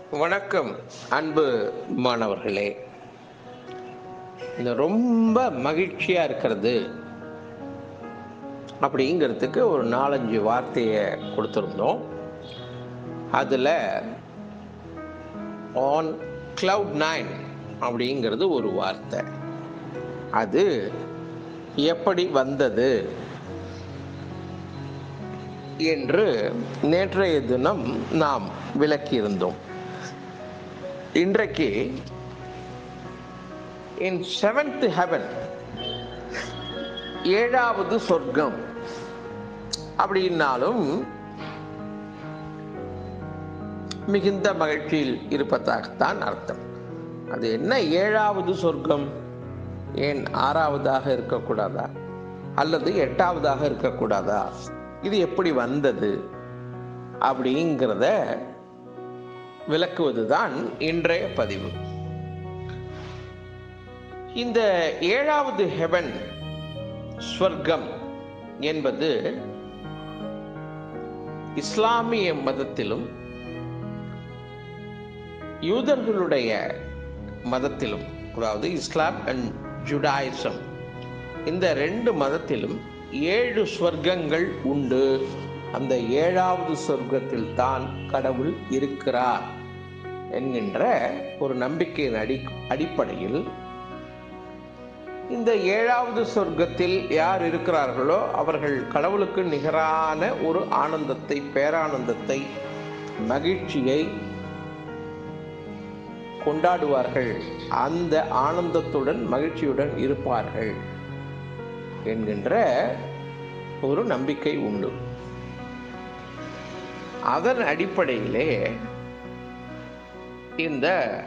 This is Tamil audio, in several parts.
வணக்கம் அன்பு மாணவர்களே இந்த ரொம்ப மகிழ்ச்சியா இருக்கிறது அப்படிங்கிறதுக்கு ஒரு நாலஞ்சு வார்த்தையை கொடுத்துருந்தோம் அதில் ஆன் கிளவுட் நைன் அப்படிங்கிறது ஒரு வார்த்தை அது எப்படி வந்தது என்று நேற்றைய தினம் நாம் விளக்கியிருந்தோம் இன்றைக்கு இன் செவன்த் ஹெவன் ஏழாவது சொர்க்கம் அப்படின்னாலும் மிகுந்த மகிழ்ச்சியில் இருப்பதாகத்தான் அர்த்தம் அது என்ன ஏழாவது சொர்க்கம் ஏன் ஆறாவதாக இருக்கக்கூடாதா அல்லது எட்டாவதாக இருக்கக்கூடாதா இது எப்படி வந்தது அப்படிங்கிறத விளக்குவதுதான் இன்றைய பதிவு இந்த ஏழாவது ஹெவன் ஸ்வர்க்கம் என்பது இஸ்லாமிய மதத்திலும் யூதர்களுடைய மதத்திலும் அதாவது இஸ்லாம் அண்ட் ஜுடாயிசம் இந்த ரெண்டு மதத்திலும் ஏழு ஸ்வர்க்கங்கள் உண்டு அந்த ஏழாவது சொர்க்கத்தில் தான் கடவுள் இருக்கிறார் என்கின்ற ஒரு நம்பிக்கையின் அடி அடிப்படையில் இந்த ஏழாவது சொர்க்கத்தில் யார் இருக்கிறார்களோ அவர்கள் கடவுளுக்கு நிகரான ஒரு ஆனந்தத்தை பேரானந்தத்தை மகிழ்ச்சியை கொண்டாடுவார்கள் அந்த ஆனந்தத்துடன் மகிழ்ச்சியுடன் இருப்பார்கள் என்கின்ற ஒரு நம்பிக்கை உண்டு அதன் அடிப்படையிலே இந்த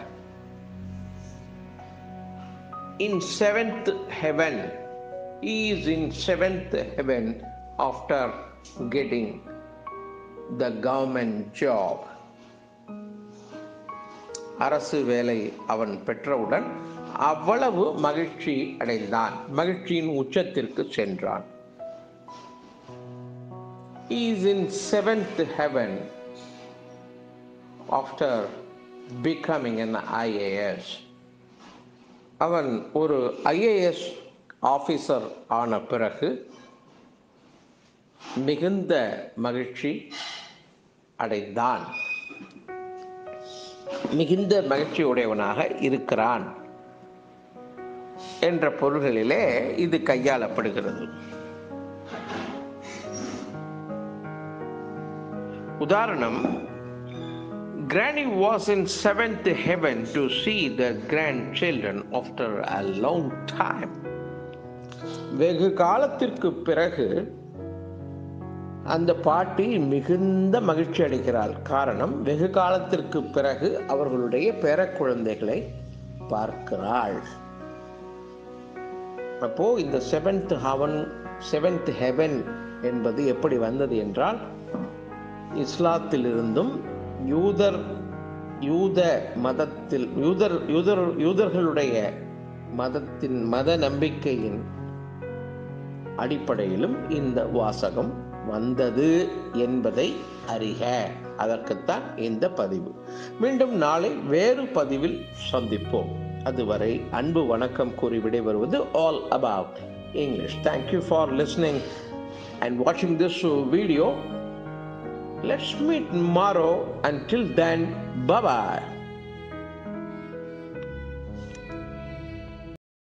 in seventh heaven he is in seventh heaven after getting the government job அரசு வேலை அவன் பெற்றவுடன் அவ்வளவு மகிழ்ச்சி அடைந்தான் மகிழ்ச்சியின் உச்சத்திற்கு சென்றான் He is in seventh heaven after becoming an IAS. அவன் ஒரு ஐஏஎஸ் ஆஃபீஸர் ஆன பிறகு மிகுந்த மகிழ்ச்சி அடைந்தான் மிகுந்த மகிழ்ச்சி உடையவனாக இருக்கிறான் என்ற பொருள்களிலே இது கையாளப்படுகிறது உதாரணம் Granny was in seventh heaven to see the grandchildren after a long time. வெகு காலத்திற்கு பிறகு அந்த பாட்டி மிகுந்த மகிழ்ச்சி அடைகிறாள் காரணம் வெகு காலத்திற்கு பிறகு அவர்களுடைய பேரக்குழந்தைகளை பார்க்கிறாள் அப்போ இந்த செவன்த் ஹவன் செவன்த் ஹெவன் என்பது எப்படி வந்தது என்றால் இஸ்லாத்திலிருந்தும் யூதர் யூத மதத்தில் யூதர் யூதர் யூதர்களுடைய மதத்தின் மத நம்பிக்கையின் அடிப்படையிலும் இந்த வாசகம் வந்தது என்பதை அறிக அதற்குத்தான் இந்த பதிவு மீண்டும் நாளை வேறு பதிவில் சந்திப்போம் அதுவரை அன்பு வணக்கம் கூறி விடைபெறுவது all about English thank you for listening and வாட்சிங் this video Let's meet tomorrow. Until then, bye bye.